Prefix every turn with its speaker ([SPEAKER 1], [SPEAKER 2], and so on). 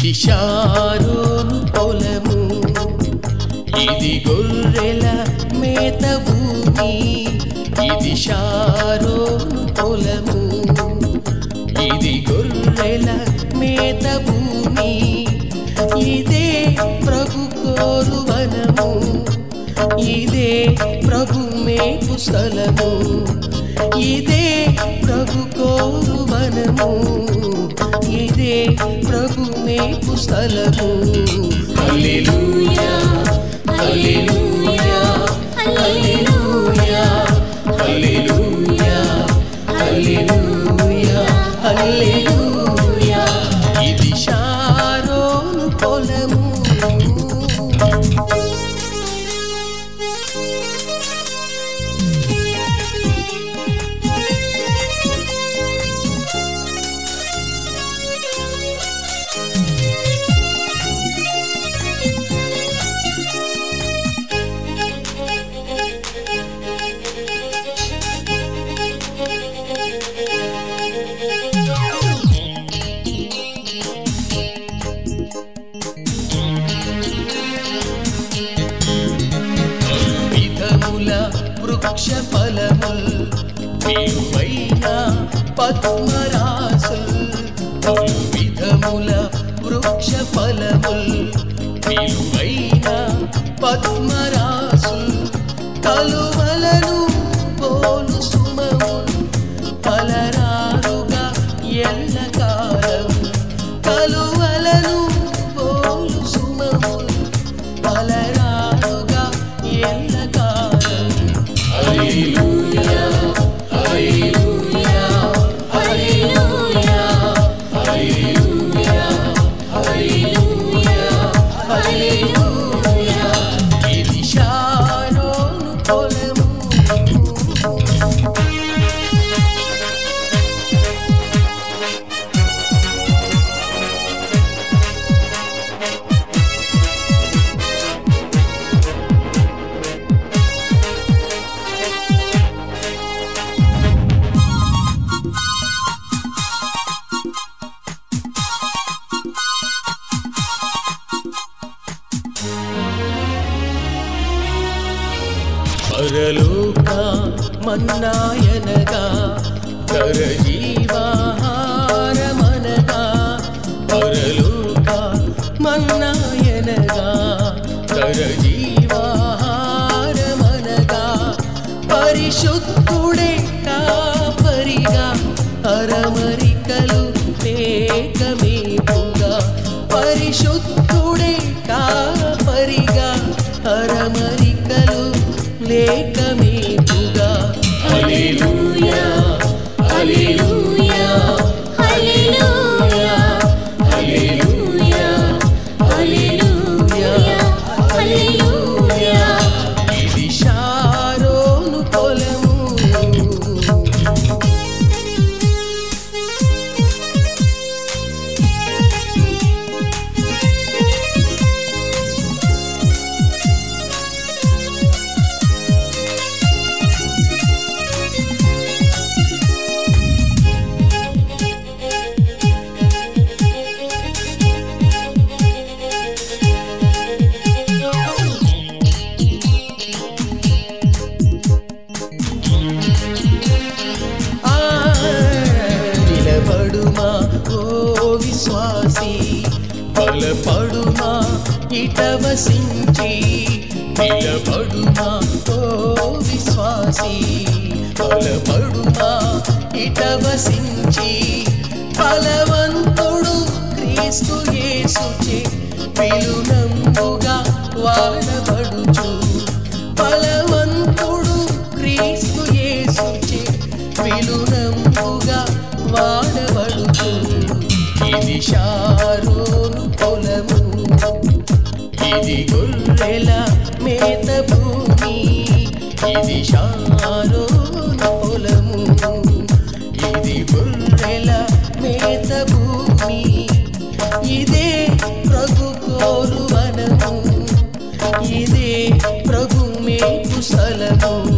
[SPEAKER 1] ఇది షారోను పొలము ఇది గొర్రెల మేత భూమి ఇది షారోను పొలము ఇది గొర్రెల మేత భూమి ఇదే ప్రభు కోరు వనము ఇదే ప్రభు మేపు స్థలము ఇదే ప్రభు కోరు వనము ఇదే ప్రభు మేపు స్థలము హల్లెలూయా హల్లెలూయా హల్లెలూయా హల్లెలూయా హల్లెలూయా హల్లెలూయా ఇది షారోను పొలము విధముల వృక్ష ఫలముల్ విలువైన పద్మరాసుల్ పలు విధముల వృక్ష ఫలముల్ విలువైన పద్మరాసుల్ కలువలను పోలు సుమముల్ పలరారుగా ఎల్లకాలం కలువలను పోలు సుమముల్ పలరారుగా ఎల్లకాలం హల్లెలూయా హల్లెలూయా హల్లెలూయా హల్లెలూయా హల్లెలూయా హల్లెలూయా ఇది షారోను పొలము పరలోక మన్నాయనగా కర జీవాహారమనగా పరలోక మన్నాయనగా కర జీవాహారమనగా పరిశుద్ధుడే కాపరిగా అరమరికలు లేకమేపుగా పరిశుద్ధుడే కాపరిగా అరమరికలు లేకమేపుగా హల్లెలూయా హల్లెలూయా
[SPEAKER 2] హల్లెలూయా
[SPEAKER 1] హల్లెలూయా
[SPEAKER 2] హల్లెలూయా హల్లెలూయా
[SPEAKER 1] ఇది షారోను పొలము ఆ, నిలబడుమా ఓ విశ్వాసి బలపడుమా ఇట వసించి నిలబడుమా ఓ విశ్వాసి బలపడుమా ఇట వసించి బలవంతుడు క్రీస్తు యేసుచే విలునంబుగా వాడబడుచు బలవంతుడు క్రీస్తు యేసుచే విలునంబుగా వాడబడుచు ఇది షారోను పొలము ఇది గొర్రెల మేత భూమి ఇది షారోను పొలము ఇది గొర్రెల మేత భూమి ఇదే ప్రభు కోరు వనము ఇదే ప్రభు మేపు స్థలము